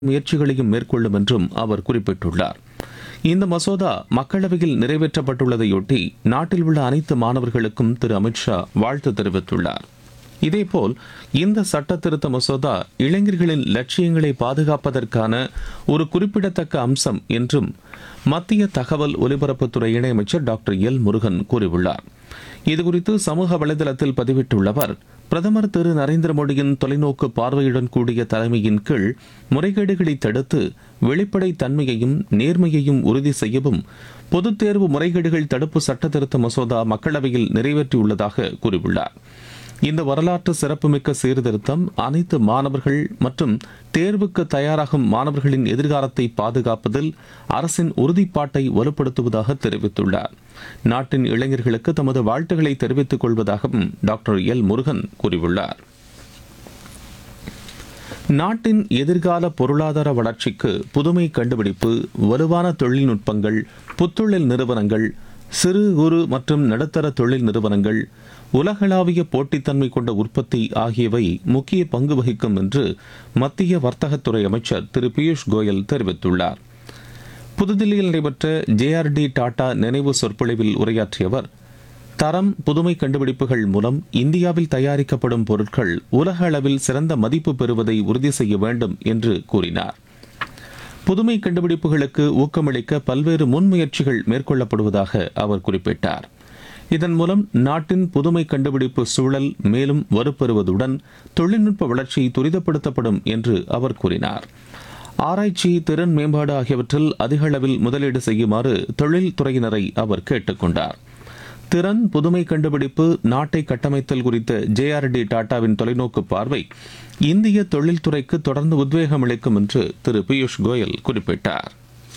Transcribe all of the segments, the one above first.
முயற்சிகளையும் மேற்கொள்ளும் என்றும் அவர் குறிப்பிட்டுள்ளார் இந்த மசோதா மக்களவையில் நிறைவேற்றப்பட்டுள்ளதையொட்டி நாட்டில் உள்ள அனைத்து மாணவர்களுக்கும் திரு அமித்ஷா வாழ்த்து தெரிவித்துள்ளார் இதேபோல் இந்த சட்ட திருத்த மசோதா இளைஞர்களின் லட்சியங்களை பாதுகாப்பதற்கான ஒரு குறிப்பிடத்தக்க அம்சம் என்றும் மத்திய தகவல் ஒலிபரப்புத்துறை இணையமைச்சர் டாக்டர் எல் முருகன் கூறியுள்ளார் இதுகுறித்து சமூக வலைதளத்தில் பதிவிட்டுள்ள அவர் பிரதமர் திரு நரேந்திர மோடியின் தொலைநோக்கு பார்வையுடன் கூடிய தலைமையின் கீழ் முறைகேடுகளை தடுத்து வெளிப்படை தன்மையையும் நேர்மையையும் உறுதி செய்யவும் பொதுத் தேர்வு முறைகேடுகள் தடுப்பு சட்ட திருத்த மசோதா மக்களவையில் நிறைவேற்றியுள்ளதாக கூறியுள்ளார் இந்த வரலாற்று சிறப்புமிக்க சீர்திருத்தம் அனைத்து மாணவர்கள் மற்றும் தேர்வுக்கு தயாராகும் மாணவர்களின் எதிர்காலத்தை பாதுகாப்பதில் அரசின் உறுதிப்பாட்டை வலுப்படுத்துவதாக தெரிவித்துள்ளார் நாட்டின் இளைஞர்களுக்கு தமது வாழ்த்துக்களை தெரிவித்துக் கொள்வதாகவும் டாக்டர் எல் முருகன் கூறியுள்ளார் நாட்டின் எதிர்கால பொருளாதார வளர்ச்சிக்கு புதுமை கண்டுபிடிப்பு வலுவான தொழில்நுட்பங்கள் புத்தொழில் நிறுவனங்கள் சிறு குறு மற்றும் நடுத்தர தொழில் நிறுவனங்கள் உலகளாவிய போட்டித்தன்மை கொண்ட உற்பத்தி ஆகியவை முக்கிய பங்கு வகிக்கும் என்று மத்திய வர்த்தகத்துறை அமைச்சர் திரு பியூஷ் கோயல் தெரிவித்துள்ளார் புதுதில்லியில் நடைபெற்ற ஜேஆர்டி டாடா நினைவு சொற்பொழிவில் உரையாற்றிய அவர் தரம் புதுமை கண்டுபிடிப்புகள் மூலம் இந்தியாவில் தயாரிக்கப்படும் பொருட்கள் உலக அளவில் சிறந்த மதிப்பு பெறுவதை உறுதி செய்ய வேண்டும் என்று கூறினார் புதுமை கண்டுபிடிப்புகளுக்கு ஊக்கமளிக்க பல்வேறு முன்முயற்சிகள் மேற்கொள்ளப்படுவதாக அவர் குறிப்பிட்டார் இதன் மூலம் நாட்டின் புதுமை கண்டுபிடிப்பு சூழல் மேலும் வலுப்பெறுவதுடன் தொழில்நுட்ப வளர்ச்சி துரிதப்படுத்தப்படும் என்று அவர் கூறினார் ஆராய்ச்சி திறன் மேம்பாடு ஆகியவற்றில் அதிக அளவில் முதலீடு செய்யுமாறு தொழில் துறையினரை அவர் கேட்டுக்கொண்டார் திறன் புதுமை கண்டுபிடிப்பு நாட்டை கட்டமைத்தல் குறித்த ஜேஆர்டி டாடாவின் தொலைநோக்கு பார்வை இந்திய தொழில்துறைக்கு தொடர்ந்து உத்வேகம் அளிக்கும் என்று திரு பியூஷ் கோயல் குறிப்பிட்டார்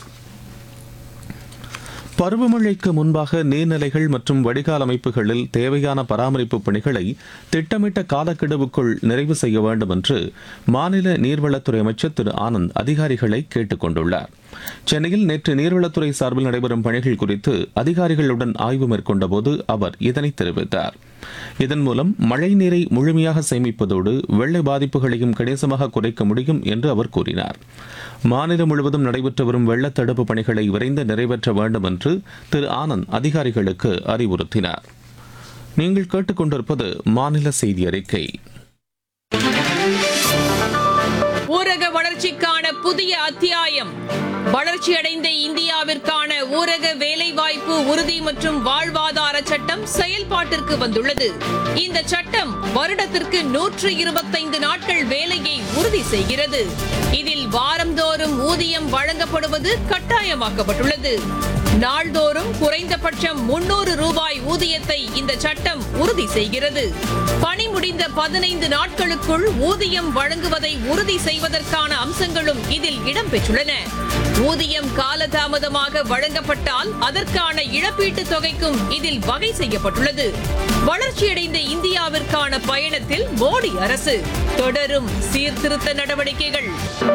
பருவமழைக்கு முன்பாக நீர்நிலைகள் மற்றும் வடிகால் அமைப்புகளில் தேவையான பராமரிப்பு பணிகளை திட்டமிட்ட காலக்கெடுவுக்குள் நிறைவு செய்ய வேண்டும் என்று மாநில நீர்வளத்துறை அமைச்சர் திரு ஆனந்த் அதிகாரிகளை கேட்டுக் கொண்டுள்ளார் சென்னையில் நேற்று நீர்வளத்துறை சார்பில் நடைபெறும் பணிகள் குறித்து அதிகாரிகளுடன் ஆய்வு மேற்கொண்டபோது அவர் இதனை தெரிவித்தார் இதன் மூலம் மழை நீரை முழுமையாக சேமிப்பதோடு வெள்ள பாதிப்புகளையும் கணிசமாக குறைக்க முடியும் என்று அவர் கூறினார் மாநிலம் முழுவதும் நடைபெற்று வரும் வெள்ள தடுப்பு பணிகளை விரைந்து நிறைவேற்ற வேண்டும் என்று திரு ஆனந்த் அதிகாரிகளுக்கு அறிவுறுத்தினார் நீங்கள் கேட்டுக்கொண்டிருப்பது மாநில செய்தி அறிக்கை ஊரக வளர்ச்சிக்கான புதிய அத்தியாயம் வளர்ச்சியடைந்த இந்தியாவிற்கான ஊரக வேலைவாய்ப்பு உறுதி மற்றும் வாழ்வாதார சட்டம் செயல்பாட்டிற்கு வந்துள்ளது இந்த சட்டம் வருடத்திற்கு நூற்று இருபத்தைந்து நாட்கள் வேலையை உறுதி செய்கிறது இதில் வாரந்தோறும் ஊதியம் வழங்கப்படுவது கட்டாயமாக்கப்பட்டுள்ளது நாள்தோறும் குறைந்தபட்சம் முன்னூறு ரூபாய் ஊதியத்தை இந்த சட்டம் உறுதி செய்கிறது பணி முடிந்த பதினைந்து நாட்களுக்குள் ஊதியம் வழங்குவதை உறுதி செய்வதற்கான அம்சங்களும் இதில் இடம்பெற்றுள்ளன ஊதியம் காலதாமதமாக வழங்கப்பட்டால் அதற்கான இழப்பீட்டுத் தொகைக்கும் இதில் வகை செய்யப்பட்டுள்ளது வளர்ச்சியடைந்த இந்தியாவிற்கான பயணத்தில் மோடி அரசு தொடரும் சீர்திருத்த நடவடிக்கைகள்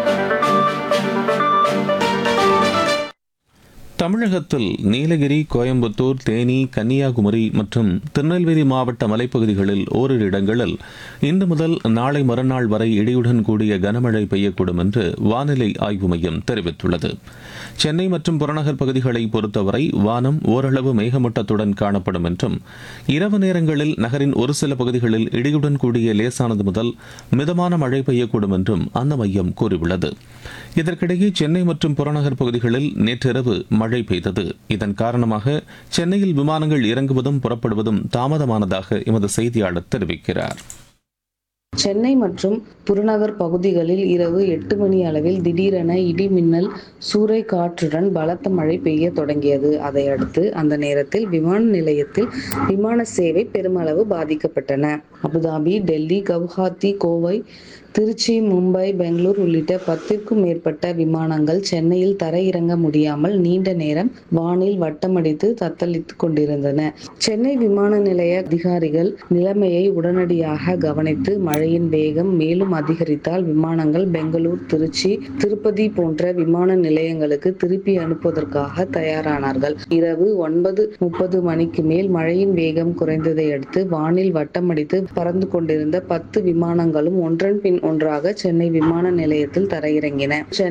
தமிழகத்தில் நீலகிரி கோயம்புத்தூர் தேனி கன்னியாகுமரி மற்றும் திருநெல்வேலி மாவட்ட மலைப்பகுதிகளில் ஓரிரு இடங்களில் இன்று முதல் நாளை மறுநாள் வரை இடியுடன் கூடிய கனமழை பெய்யக்கூடும் என்று வானிலை ஆய்வு மையம் தெரிவித்துள்ளது சென்னை மற்றும் புறநகர் பகுதிகளை பொறுத்தவரை வானம் ஓரளவு மேகமூட்டத்துடன் காணப்படும் என்றும் இரவு நேரங்களில் நகரின் ஒரு சில பகுதிகளில் இடியுடன் கூடிய லேசானது முதல் மிதமான மழை பெய்யக்கூடும் என்றும் அந்த மையம் கூறியுள்ளது இதற்கிடையே சென்னை மற்றும் புறநகர் பகுதிகளில் நேற்றிரவு மழை பெய்தது இதன் காரணமாக சென்னையில் விமானங்கள் இறங்குவதும் புறப்படுவதும் தாமதமானதாக எமது செய்தியாளர் தெரிவிக்கிறார் சென்னை மற்றும் புறநகர் பகுதிகளில் இரவு எட்டு மணி அளவில் திடீரென இடி மின்னல் சூறை காற்றுடன் பலத்த மழை பெய்ய தொடங்கியது அதையடுத்து அந்த நேரத்தில் விமான நிலையத்தில் விமான சேவை பெருமளவு பாதிக்கப்பட்டன அபுதாபி டெல்லி கவுஹாத்தி கோவை திருச்சி மும்பை பெங்களூர் உள்ளிட்ட பத்திற்கும் மேற்பட்ட விமானங்கள் சென்னையில் தரையிறங்க முடியாமல் நீண்ட நேரம் வானில் வட்டமடித்து தத்தளித்துக் கொண்டிருந்தன சென்னை விமான நிலைய அதிகாரிகள் நிலைமையை உடனடியாக கவனித்து மழையின் வேகம் மேலும் அதிகரித்தால் விமானங்கள் பெங்களூர் திருச்சி திருப்பதி போன்ற விமான நிலையங்களுக்கு திருப்பி அனுப்புவதற்காக தயாரானார்கள் இரவு ஒன்பது முப்பது மணிக்கு மேல் மழையின் வேகம் குறைந்ததை அடுத்து வானில் வட்டமடித்து பறந்து கொண்டிருந்த பத்து விமானங்களும் ஒன்றன் பின் பின் ஒன்றாக சென்னை விமான நிலையத்தில் தரையிறங்கின சென்னை